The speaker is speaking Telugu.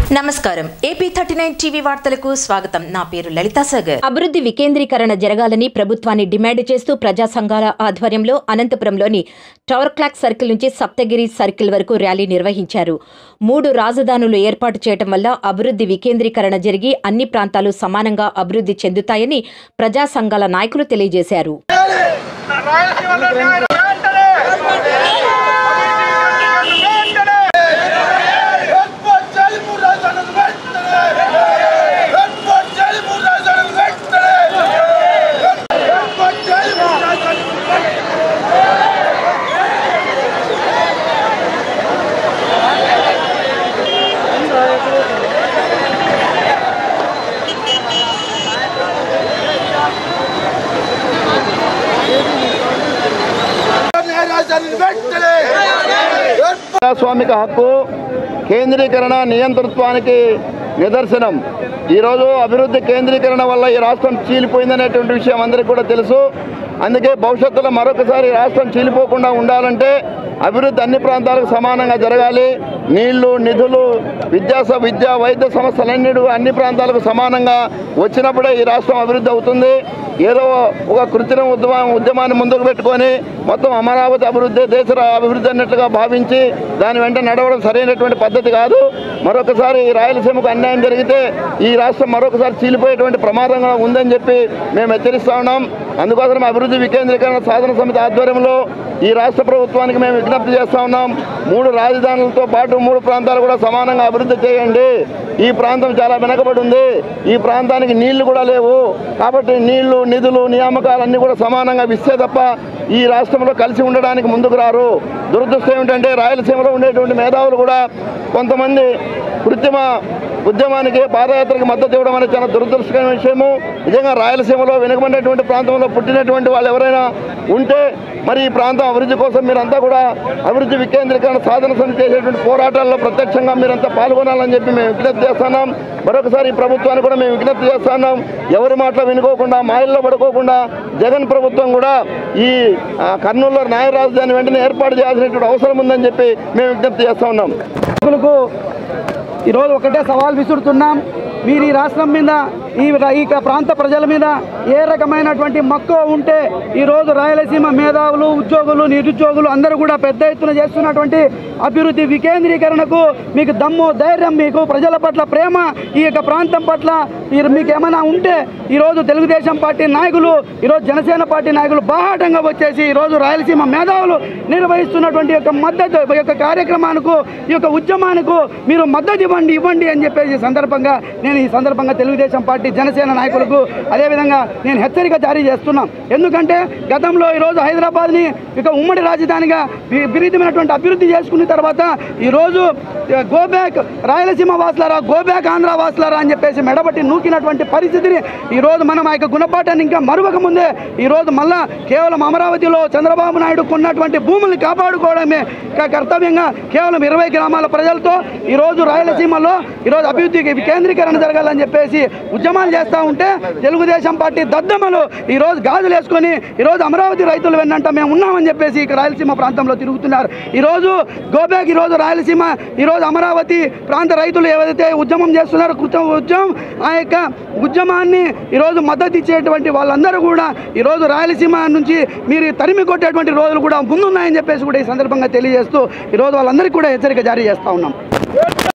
నమస్కారం ఏపీ థర్టీ నైన్ టీవీ వార్తలకు స్వాగతం నా పేరు లలితా సాగర్ అభివృద్ధి వికేంద్రీకరణ జరగాలని ప్రభుత్వాన్ని డిమాండ్ చేస్తూ ప్రజా సంఘాల ఆధ్వర్యంలో అనంతపురంలోని టవర్ క్లాక్ సర్కిల్ నుంచి సప్తగిరి సర్కిల్ వరకు ర్యాలీ నిర్వహించారు మూడు రాజధానులు ఏర్పాటు చేయటం వల్ల అభివృద్ధి వికేంద్రీకరణ జరిగి అన్ని ప్రాంతాలు సమానంగా అభివృద్ధి చెందుతాయని ప్రజా సంఘాల నాయకులు తెలియజేశారు రాయలసీమలో న్యాయం వెంటనే వెంటనే రెడ్ఫోర్డ్ జైలు రాజాను వెంటనే రెడ్ఫోర్డ్ జైలు రాజాను వెంటనే రెడ్ఫోర్డ్ జైలు రాజాను రాజాను వెంటనే ప్రజాస్వామిక హక్కు కేంద్రీకరణ నియంతృత్వానికి నిదర్శనం ఈరోజు అభివృద్ధి కేంద్రీకరణ వల్ల ఈ రాష్ట్రం చీలిపోయిందనేటువంటి విషయం అందరికీ కూడా తెలుసు అందుకే భవిష్యత్తులో మరొకసారి ఈ రాష్ట్రం చీలిపోకుండా ఉండాలంటే అభివృద్ధి అన్ని ప్రాంతాలకు సమానంగా జరగాలి నీళ్లు నిధులు విద్యా స- విద్య వైద్య సమస్యలన్నీ అన్ని ప్రాంతాలకు సమానంగా వచ్చినప్పుడే ఈ రాష్ట్రం అభివృద్ధి అవుతుంది ఏదో ఒక కృత్రిమ ఉద్యమ ఉద్యమాన్ని ముందుకు పెట్టుకొని మొత్తం అమరావతి అభివృద్ధి దేశ రా- అభివృద్ధి అన్నట్లుగా భావించి దాని వెంట నడవడం సరైనటువంటి పద్ధతి కాదు మరొకసారి ఈ రాయలసీమకు అన్యాయం జరిగితే ఈ రాష్ట్రం మరొకసారి చీలిపోయేటువంటి ప్రమాదంగా ఉందని చెప్పి మేము హెచ్చరిస్తా ఉన్నాం అందుకోసం అభివృద్ధి వికేంద్రీకరణ సాధన సమితి ఆధ్వర్యంలో ఈ రాష్ట్ర ప్రభుత్వానికి మేము విజ్ఞప్తి చేస్తా ఉన్నాం మూడు రాజధానులతో పాటు మూడు ప్రాంతాలు కూడా సమానంగా అభివృద్ధి చేయండి ఈ ప్రాంతం చాలా వెనకబడి ఉంది ఈ ప్రాంతానికి నీళ్లు కూడా లేవు కాబట్టి నీళ్లు నిధులు నియామకాలు అన్నీ కూడా సమానంగా ఇస్తే తప్ప ఈ రాష్ట్రంలో కలిసి ఉండడానికి ముందుకు రారు దురదృష్టం ఏమిటంటే రాయలసీమలో ఉండేటువంటి మేధావులు కూడా కొంతమంది కృత్రిమ ఉద్యమానికి పాదయాత్రకు మద్దతు ఇవ్వడం అనేది చాలా దురదృష్టకరమైన విషయము నిజంగా రాయలసీమలో వెనుకబడినటువంటి ప్రాంతంలో పుట్టినటువంటి వాళ్ళు ఎవరైనా ఉంటే మరి ఈ ప్రాంతం అభివృద్ధి కోసం మీరంతా కూడా అభివృద్ధి వికేంద్రీకరణ సాధన సమితి చేసేటువంటి పోరాటాల్లో ప్రత్యక్షంగా మీరంతా పాల్గొనాలని చెప్పి మేము విజ్ఞప్తి చేస్తున్నాం మరొకసారి ఈ ప్రభుత్వాన్ని కూడా మేము విజ్ఞప్తి చేస్తున్నాం ఎవరి మాటలు వినుకోకుండా మాయల్లో పడుకోకుండా జగన్ ప్రభుత్వం కూడా ఈ ఆ, కర్నూలులో న్యాయ రాజధాని వెంటనే ఏర్పాటు చేయాల్సినటువంటి అవసరం ఉందని చెప్పి మేము విజ్ఞప్తి చేస్తా ఉన్నాం నాయకులకు ఈరోజు ఒకటే సవాల్ విసురుతున్నాం మీరు ఈ రాష్ట్రం మీద ఈ ర- ఈ ప్రాంత ప్రజల మీద ఏ రకమైనటువంటి మక్కువ ఉంటే ఈరోజు రాయలసీమ మేధావులు ఉద్యోగులు నిరుద్యోగులు అందరూ కూడా పెద్ద ఎత్తున చేస్తున్నటువంటి అభివృద్ధి వికేంద్రీకరణకు మీకు దమ్ము ధైర్యం మీకు ప్రజల పట్ల ప్రేమ ఈ యొక్క ప్రాంతం పట్ల మీరు మీకు ఏమైనా ఉంటే ఈరోజు తెలుగుదేశం పార్టీ నాయకులు ఈరోజు జనసేన పార్టీ నాయకులు బాహాటంగా వచ్చేసి ఈరోజు రాయలసీమ మేధావులు నిర్వహిస్తున్నటువంటి యొక్క మద్దతు ఈ యొక్క కార్యక్రమానికి ఈ యొక్క ఉద్యమానికి మీరు మద్దతు ఇవ్వండి ఇవ్వండి అని చెప్పేసి ఈ సందర్భంగా నేను ఈ సందర్భంగా తెలుగుదేశం పార్టీ జనసేన నాయకులకు అదేవిధంగా నేను హెచ్చరిక జారీ చేస్తున్నాం ఎందుకంటే గతంలో ఈరోజు హైదరాబాద్ని ఇక ఉమ్మడి రాజధానిగా వి- విపరీతమైనటువంటి అభివృద్ధి చేసుకున్న తర్వాత ఈరోజు గో బ్యాక్ రాయలసీమ వాసులారా గో బ్యాక్ ఆంధ్ర వాసులారా అని చెప్పేసి మెడబట్టి నూకినటువంటి పరిస్థితిని ఈరోజు మనం ఆ యొక్క గుణపాఠాన్ని ఇంకా మరువక ముందే ఈరోజు మళ్ళా కేవలం అమరావతిలో చంద్రబాబు నాయుడు కొన్నటువంటి భూముల్ని కాపాడుకోవడమే క- కర్తవ్యంగా కేవలం ఇరవై గ్రామాల ప్రజలతో ఈరోజు రాయలసీమలో ఈరోజు అభివృద్ధికి వికేంద్రీకరణ జరగాలని చెప్పేసి ఉద్యమాలు చేస్తూ ఉంటే తెలుగుదేశం పార్టీ దద్దమ్మలు ఈరోజు గాజులు వేసుకొని ఈరోజు అమరావతి రైతులు వెన్నంట మేము ఉన్నామని చెప్పేసి ఇక్కడ రాయలసీమ ప్రాంతంలో తిరుగుతున్నారు ఈరోజు గోబ్యాక్ ఈరోజు రాయలసీమ ఈరోజు అమరావతి ప్రాంత రైతులు ఏవైతే ఉద్యమం చేస్తున్నారో కృత ఉద్యమం ఆ యొక్క ఉద్యమాన్ని ఈరోజు మద్దతు ఇచ్చేటువంటి వాళ్ళందరూ కూడా ఈరోజు రాయలసీమ నుంచి మీరు తరిమి కొట్టేటువంటి రోజులు కూడా ముందున్నాయని చెప్పేసి కూడా ఈ సందర్భంగా తెలియజేస్తూ ఈరోజు వాళ్ళందరికీ కూడా హెచ్చరిక జారీ చేస్తూ ఉన్నాం